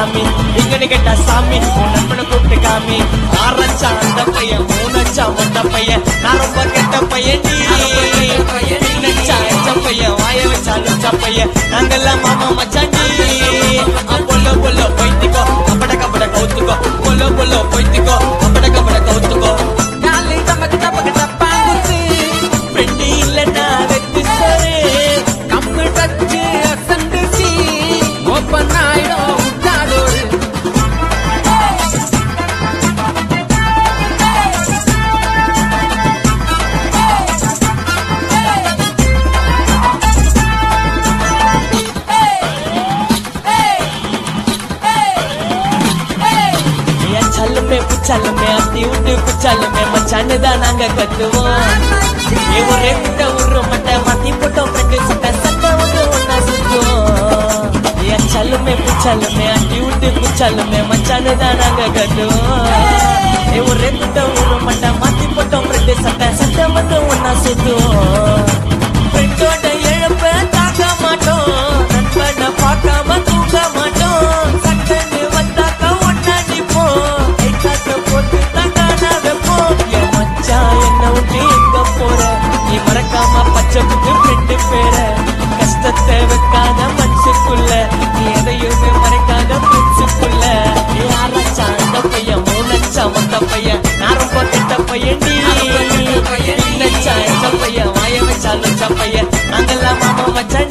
சாமி எங்கன்னு கேட்டா சாமி உன் நண்பனை கூப்பிட்டு காமி ஆரஞ்சா அந்த பையன் மூணச்சா வந்த பையன் நான் ரொம்ப கெட்ட பையன் நினைச்சா எச்ச பையன் வாய வச்சா லுச்ச பையன் நாங்கெல்லாம் மாமா மச்சாண்டி பொல்ல பொல்ல போய்த்திக்கோ கபட கபட கவுத்துக்கோ பொல்ல பொல்ல போய்த்திக்கோ கபட கபட கவுத்துக்கோ நாளை தமக்கு தப்பக்கு தப்பாங்குத்து பெண்டி இல்லைன்னா வெத்து சோறு கம்மு டச்சு அசந்துச்சு ஓப்பன் ஆயிடும் உட்டாடோரு ஏன் சல்லுமே புச்சல்லுமே அத்தி விட்டு புச்சல்லுமே மச்சான்னு தான் நாங்க கத்துவோம் ஏ ஒரே குட்ட உரு மட்டை மாத்தி போட்டோம் ஃப்ரெண்டு சுட்ட சட்டை ஒன்று ஒன்னா சுத்துவோம் ஏன் சல்லுமே புச்சல்லுமே அத்தி விட்டு புச்சல்லுமே மச்சான்னு தான் நாங்க கத்துவோம் ஏ ஒரே குட்ட உரு மட்டை மாத்தி போட்டோம் ஃப்ரெண்டு சட்டை சட்டை வந்து ஒன்னா சுத்துவோம் ஃப்ரெண்டோட இழப்ப தாக்க மாட்டோம் நண்பனை பார்க்காம தூங்க மாட்டோம் சட்டன்னு வந்தாக்க ஒன்னா நிப்போம் கைத்தாக்க போட்டு தங்கானா வைப்போம் என் மச்சான் என்ன விட்டு எங்க போற நீ மறக்காம பச்சை புக்கு ஃப்ரெண்டு பேர கஷ்டத்தை வைக்காத மனசுக்குள்ள நீ எதையுமே மறைக்காத பிரிச்சுக்குள்ள நீ ஆரச்சா அந்த பையன் மூணச்சா வந்த பையன் நான் ரொம்ப கெட்ட பையன் நீ நினைச்சா எச்ச பையன் வாய வச்சா லட்ச பையன் நாங்கெல்லாம் மாமா மச்சான்